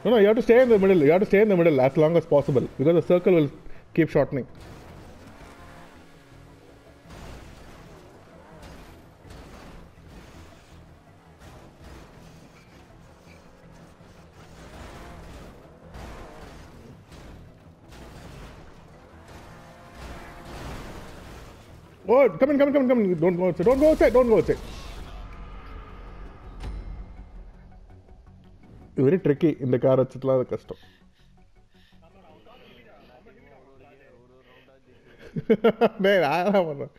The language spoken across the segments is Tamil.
No, no, you have to stay in the middle. You have to stay in the middle as long as possible because the circle will keep shortening. Oh, come in, come in, come in, come in. Don't go outside. Don't go outside. Don't go outside. Very tricky இந்த கார் வச்சுட்டுலாம் அது கஷ்டம் டேய் நான் என்ன பண்ணுறேன்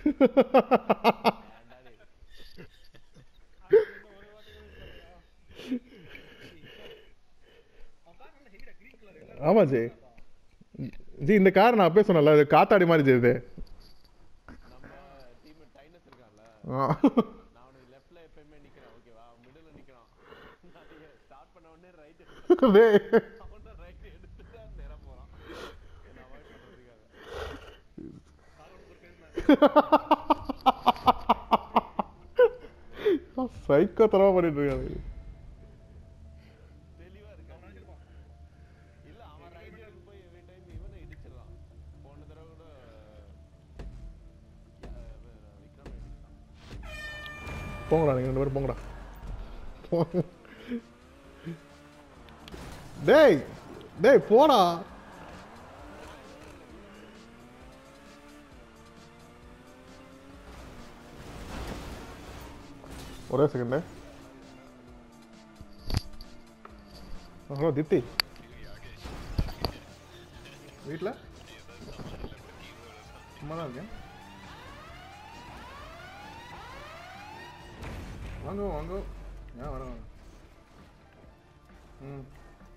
ஆமா ஜி ஜி இந்த கார் நான் அப்பயே சொன்னல அது காத்தாடி மாதிரி ஜி இது நம்ம டீம் டைனஸ் இருக்கான்ல ஆ. நான் அவனுக்கு லெஃப்ட்ல எப்பயுமே நிக்கிறேன் ஓகேவா மிடில் நிக்கிறான் நான் ஸ்டார்ட் பண்ண உடனே ரைட் டேய் அவன ரைட் எடுத்துட்டு நேரா போறான் என்ன அவாய்ட் பண்றதுக்காக சைக்கோ தரமா பண்ணிட்டு இருக்காங்க தெளிவா இருக்கான் இல்ல அவன் ரைட் எடுத்து போய் எவ்ரி டைம் இவனை இடிச்சிடலாம் போன தடவை கூட அஹ், இவன் விக்ரம் இடிச்சான் போங்கடா நீங்க ரெண்டு பேரும் போங்கடா போங்க. டேய் டேய் போடா ஒரே செகண்ட் ஹலோ திப்தி வீட்டில் சும்மா தான் இருக்கேன் வாங்க வாங்க ஏன் வர வாங்க ம்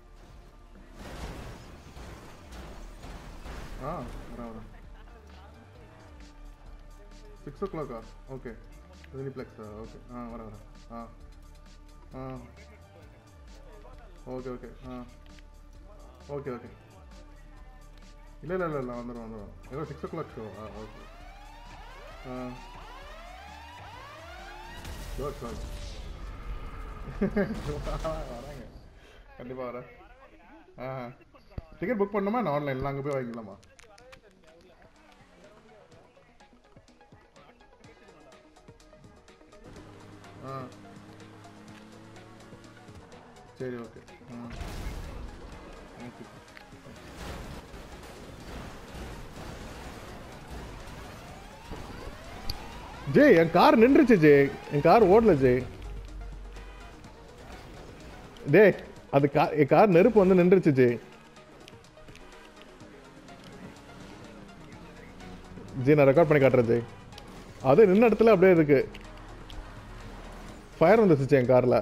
ஆ வரேன் வரேன் சிக்ஸ் ஓ கிளாக்கா ஓகே யூனிப்ளெக்ஸா ஓகே ஆ வரேன் வரேன் ஆ ஆ ஓகே ஓகே ஆ ஓகே ஓகே இல்லை இல்லை இல்லை இல்லை வந்துடும் வந்துடும் ஏதோ சிக்ஸ் ஓ கிளாக் ஷோ ஆ ஓகே ஆ ஷோர் ஷோர் வராங்க கண்டிப்பாக வரேன் ஆ டிக்கெட் புக் பண்ணணுமா நான் ஆன்லைனில் அங்கே போய் வாங்கிக்கலாமா ஆ சரி ஓகே ஆ ஓகே ஜெய் என் கார் நின்றுச்சு ஜெய் என் கார் ஓடல ஜெய் டேய் அது கார் என் கார் நெருப்பு வந்து நின்றுச்சு ஜெய் ஜி நான் ரெக்கார்ட் பண்ணி காட்டுறேன் ஜெய் அது நின்ன இடத்துல அப்படியே இருக்கு ஃபயர் வந்துச்சு என் கார்ல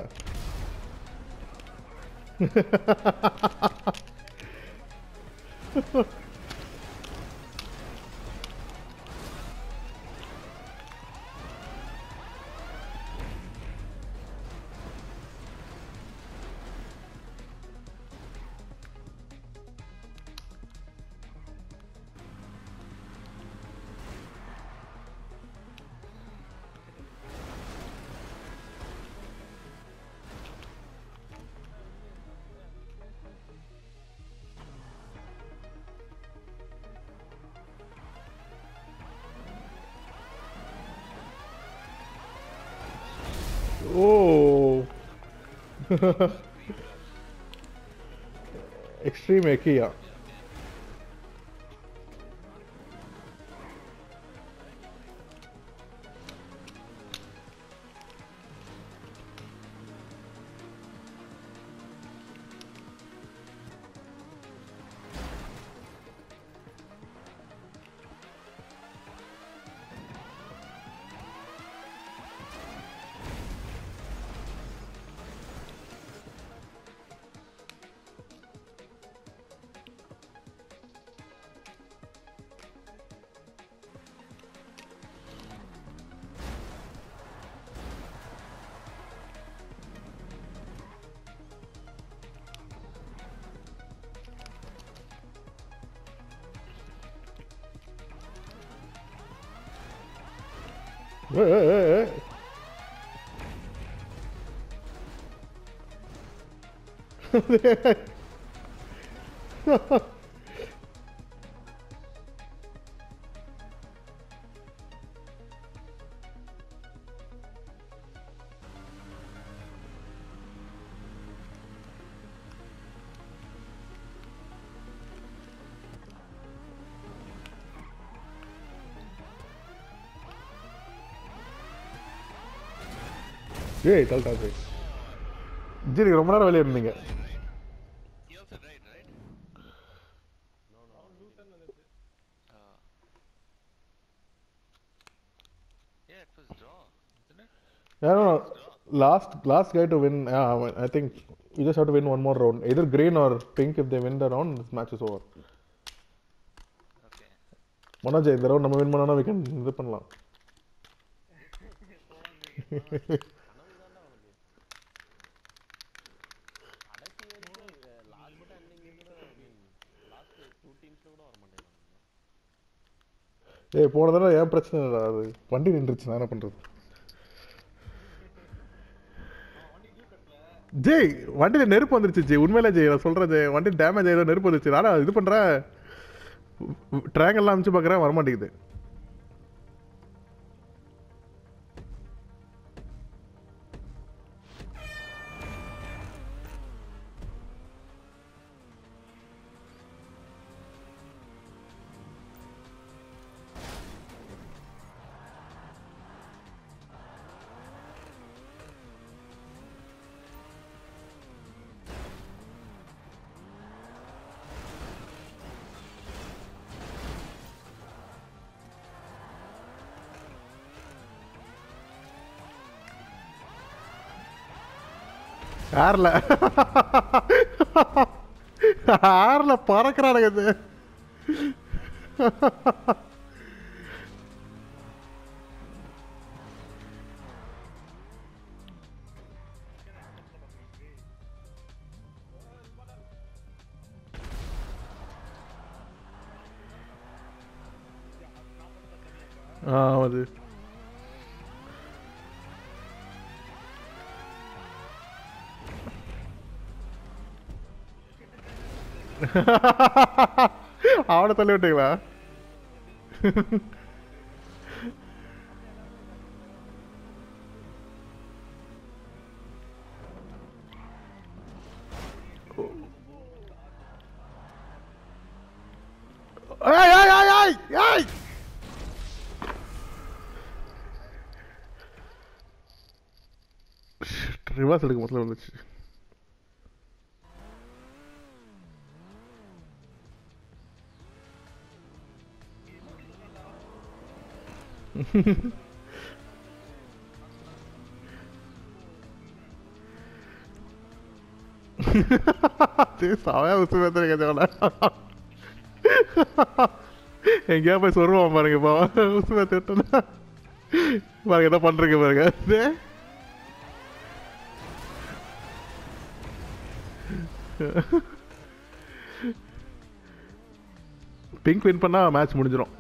Oh. Extreme IKEA. Hey, hey, hey, hey. ஏய் தல்டா போய் ஜி ரொம்ப நேரம் வெளியே இருந்தீங்க He also died, right? Uh, yeah, it was draw, isn't it? Yeah, no, no. Last last guy to win. Yeah, I think you just have to win one more round. Either green or pink. If they win the round, this match is over. Okay. Manoj இந்த ரவுண்ட் நம்ம வின் பண்ணோம்னா we can இது பண்ணலாம் கடைசி வரைக்கும் லாஸ்ட் எண்டிங் கூட லாஸ்ட் டூ டீம்ஸ்ல கூட வர மாட்டேங்கிறாங்க ஏய் போன தடவை ஏன் பிரச்சனை இல்லை அது வண்டி நின்றுச்சு நான் என்ன பண்றது ஜெய் வண்டியில நெருப்பு வந்துருச்சு ஜெய் உண்மையில ஜெய் நான் சொல்றேன் ஜெய் வண்டி டேமேஜ் ஆகிடும் நெருப்பு வந்துருச்சு நானும் இது பண்றேன் ட்ராங்கெல்லாம் அமுச்சு பார்க்குறேன் வரமாட்டேங்குது ஏர்ல ஏர்ல பறக்கிறானுங்க இது ஆ அது அவனை தள்ளி விட்டீங்களா ஏய் ஏய் ஏய் ஏய் ஏய் ரிவர்ஸ் எடுக்க முதல்ல வந்துச்சு சாவையா உசு பேசுறீங்க ஜோல எங்கேயா போய் சொல்லுவான் பாருங்க இப்போ உசு பேத்து விட்டோன்னா பாருங்க என்ன பண்றீங்க பாருங்க இது. பிங்க் வின் பண்ணா மேட்ச் முடிஞ்சிடும்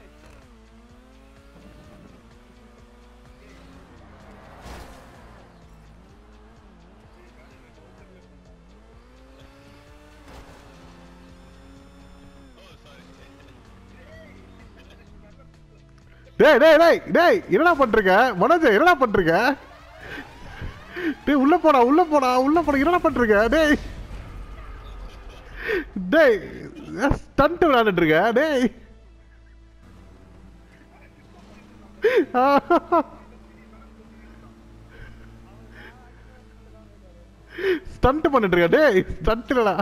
டேய் டேய் டேய் டேய் என்னடா பண்றீங்க மனோஜ் என்னடா பண்றீங்க டேய் உள்ள போடா உள்ள போடா உள்ள போடா என்னடா பண்றீங்க டேய் டேய் ஸ்டண்ட் விளையாண்டுட்டு இருக்க டேய் ஸ்டண்ட் பண்ணிட்டு இருக்க டேய் ஸ்டண்ட் இல்லடா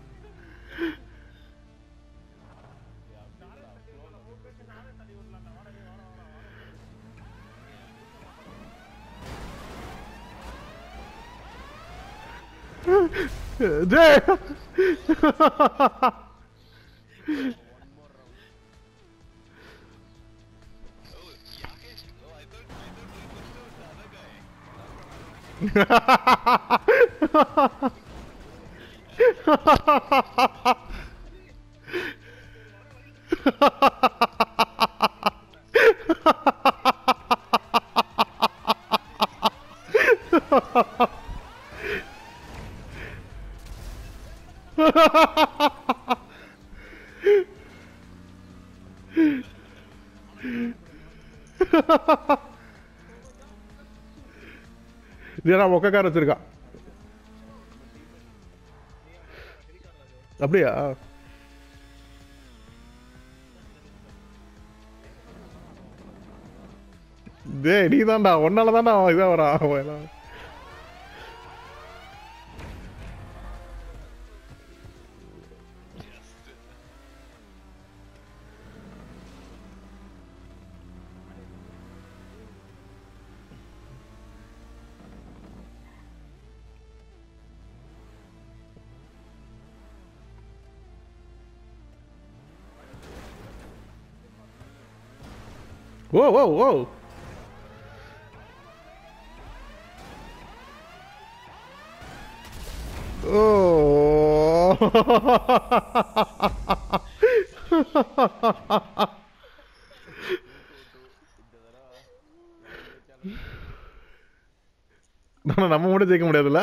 டேய் Oh, Yakesh. Oh, I thought, I thought we pushed out the other guy. இதே நான் மொக்க கார் வச்சிருக்கான் அப்படியா டேய் நீ தான்டா உன்னால தான்டா அவன் இதாக வரான் அவன் எல்லாம். ஓ ஓ ஓ நான் நம்ம மட்டும் ஜெயிக்க முடியாதுல்ல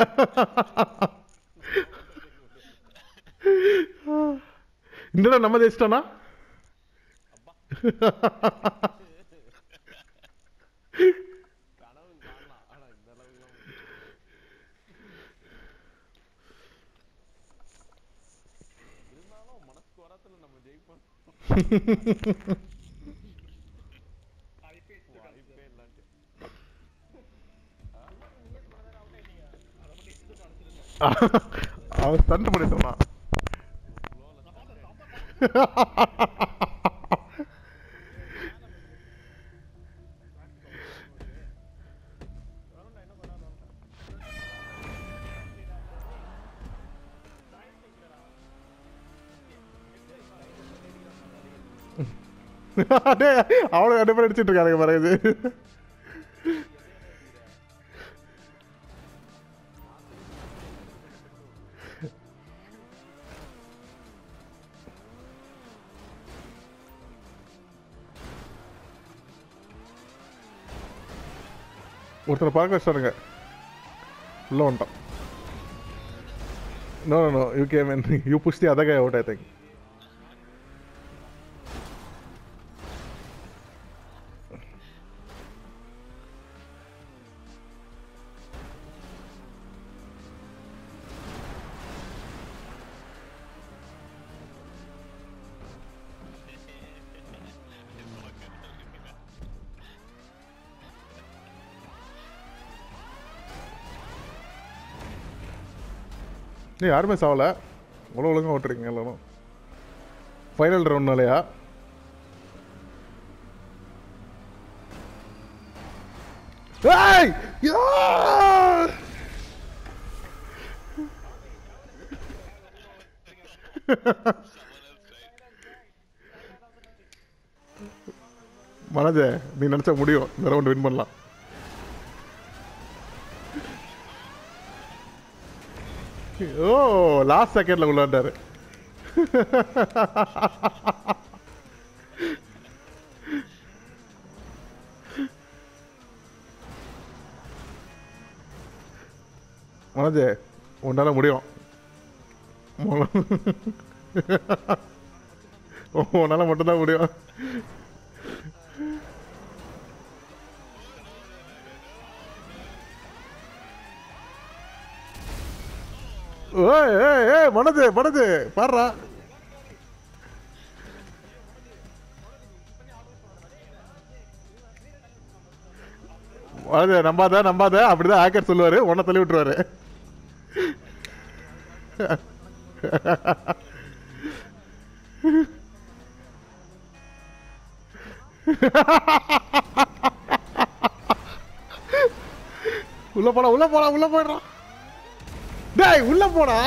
இந்த நம்ம ஜெயிச்சிட்டோம்னா கனவு காணலாம் ஆனா இந்த அளவுக்கு இருந்தாலும் மனசு வரத்துல நம்ம ஜெயிப்போம் வாய்ப்பே இல்லான்ட்டு அவன் ஸ்டண்ட் பண்ணிட்டான் டேய், அவனும் ரெண்டு பேரும் அடிச்சிட்டு இருக்கானுங்க பாருங்க இது ஒருத்தரை பார்க்க வச்சாருங்க உள்ள வந்துட்டான் no no you came in you push the other guy out I think நீ யாருமே சாவல அவ்வளோ ஒழுங்காக ஓட்டுறீங்க எல்லாரும் ஃபைனல் ரவுண்ட்னாலயா ஏய் யா! மனஜ நீ நினைச்சா முடியும் இந்த ரவுண்ட் வின் பண்ணலாம் ஓ லாஸ்ட் செகண்ட்ல உள்ளாண்டாரு மனோஜ் உன்னால முடியும் மொ- உன்னால மட்டும்தான் முடியும் ஏய் ஏய் ஏய் மனது மனது பாடுறா மனது நம்பாத நம்பாத அப்படிதான் ஹேக்கர் சொல்லுவாரு உன்னை தள்ளி விட்டுருவாரு உள்ள போடா உள்ள போடா உள்ள போயிடுறான் டேய் உள்ள போடா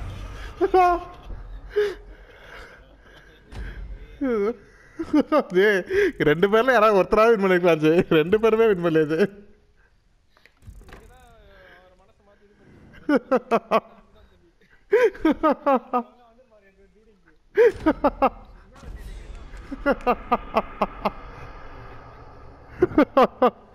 டேய், ரெண்டு பேர்ல யாராவது ஒருத்தராவது வின் பண்ணிருக்கலாம் ஜெய். ரெண்டு பேருமே வின் பண்ணலையாது அவர் மனசை மாத்தி